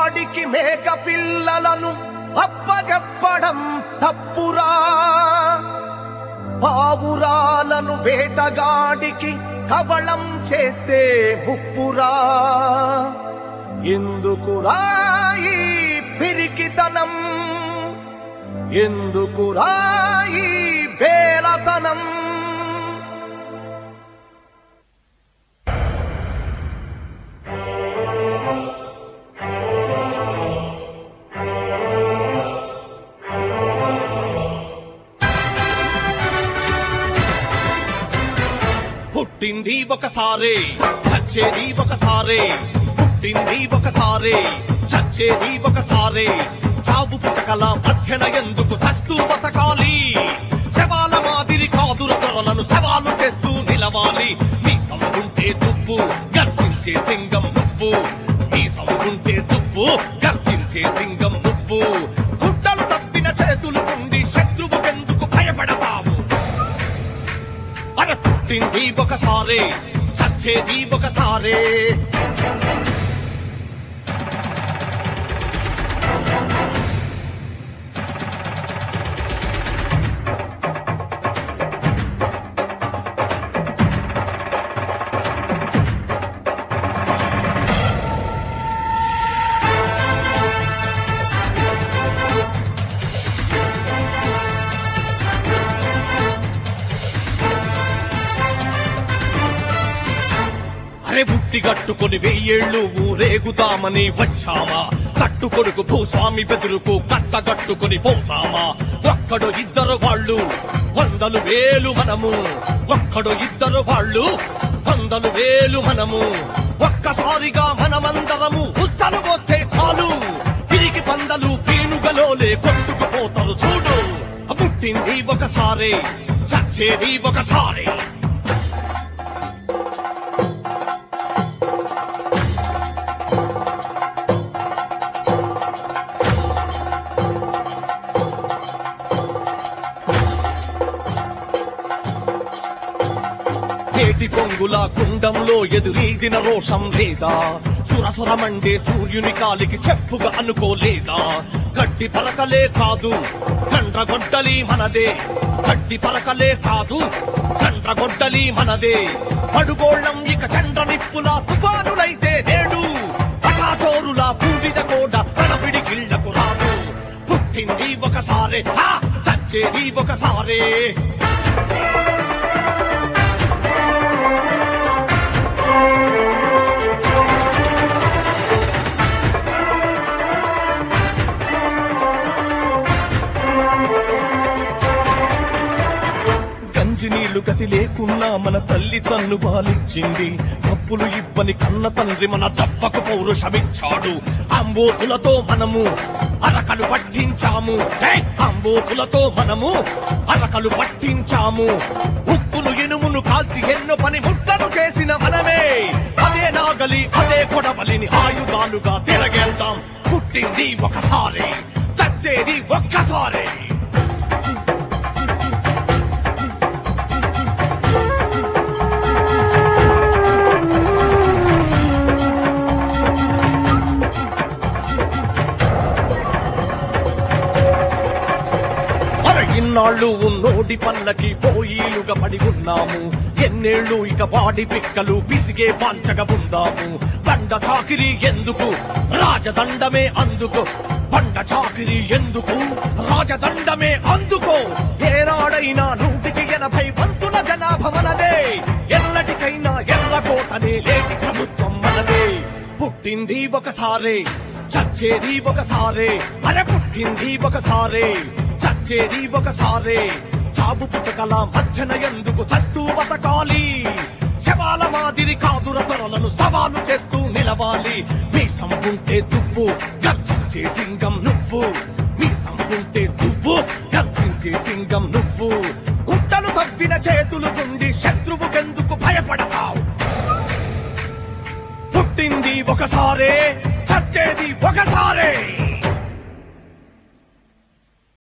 వేటగాడికి మేక పిల్లలను అప్పగెప్పడం తప్పురా పావురాలను వేటగాడికి కవళం చేస్తే ముప్పురా ఎందుకురా ఈ పిరికితనం ఎందుకురా ఈ బేలతనం పుట్టింది ఒకసారే చచ్చేది ఒకసారే పుట్టింది ఒకసారే చచ్చేది ఒకసారే చావు పుటకల మధ్యన ఎందుకు చస్తూ బతకాలి శవాల మాదిరి కాదుర దొరలను సవాలు చేస్తూ నిలవాలి నీ సమ్ముంటే తుప్పు గర్జించే సింగం నువ్వు నీ సమ్ముంటే తుప్పు గర్జించే సింగం నువ్వు గుడ్డలు తప్పిన చేతులు ఉండి శత్రువుకెందుకు భయపడతావు మన పుట్టింది ఒకసారే చచ్చేది ఒకసారే అరే బుట్టి గట్టుకొని వెయ్యేళ్ళు ఊరేగుతామని వచ్చామా కట్టు కొడుకు భూస్వామి బెదురుకు కట్టగట్టుకొని పోతామా ఒక్కడు ఇద్దరు వాళ్ళు వందలు వేలు మనము ఒక్కడు ఇద్దరు వాళ్ళు వందలు వేలు మనము ఒక్కసారిగా మనమందరము ఉచ్చలు పోస్తే చాలు తిరిగి పందలు పీనుగలోలే కొట్టుకుపోతారు చూడు పుట్టింది ఒకసారి చచ్చేది ఒకసారి నేటి పొంగుల కుండంలో ఎదురీదిన రోషం లేదా సురసురమండే సూర్యుని కాలికి చెప్పుగా అనుకోలేదా గడ్డి పరకలే కాదు కండ్రగొడ్డలి మనదే గడ్డి పరకలే కాదు కండ్రగొడ్డలి మనదే పడుగోళ్ళం ఇక చండ్ర నిప్పుల తుఫానులైతే నేడు పటాచోరుల పూడిద కోడ ప్రణపిడి గిళ్లకు రాదు పుట్టింది ఒకసారే ఆ, చచ్చేది ఒకసారే గంజి నీళ్లు గతి లేకున్నా మన తల్లి చన్ను పాలిచ్చింది తప్పులు ఇవ్వని కన్న తండ్రి మన దప్పకు పౌరుషమిచ్చాడు అంబోతులతో మనము అరకలు పట్టించాము హే! అంబోతులతో మనము అరకలు పట్టించాము ఉప్పులు ఇనుమును కాల్చి ఎన్నో పని ముట్టలు చేసిన మనమే అదే నాగలి అదే కొడవలిని ఆయుధాలుగా తిరగేద్దాం పుట్టింది ఒకసారి చచ్చేది ఒక్కసారి అరే ఇన్నాళ్ళు ఉన్నోడి పల్లకి పోయిలుగా పడి ఉన్నాము ఎన్నేళ్ళు ఇక వాడి పిక్కలు పిసిగే పాంచగా ఉందాము బండ చాకిరి ఎందుకు రాజదండమే అందుకు బండ చాకిరి ఎందుకు రాజదండమే అందుకో ఏనాడైనా నూటికి ఎనభై వంతుల జనాభా మనదే ఎన్నటికైనా ఎర్రకోటనే లేటి ప్రభుత్వం మనదే పుట్టింది ఒకసారే చచ్చేది ఒకసారే అరే పుట్టింది ఒకసారే చచ్చేది ఒకసారే చావు పుట్టకల మధ్యన ఎందుకు చస్తూ బతకాలి శవాల మాదిరి కాదుర త్వరలను సవాలు చేస్తూ నిలవాలి మీ సంపుంటే దువ్వు గర్జించే సింగం నువ్వు మీ సంపుంటే దువ్వు గర్జించే సింగం నువ్వు గుట్టలు తవ్విన చేతులు గుండి శత్రువుకెందుకు భయపడతావు పుట్టింది ఒకసారే చచ్చేది ఒకసారే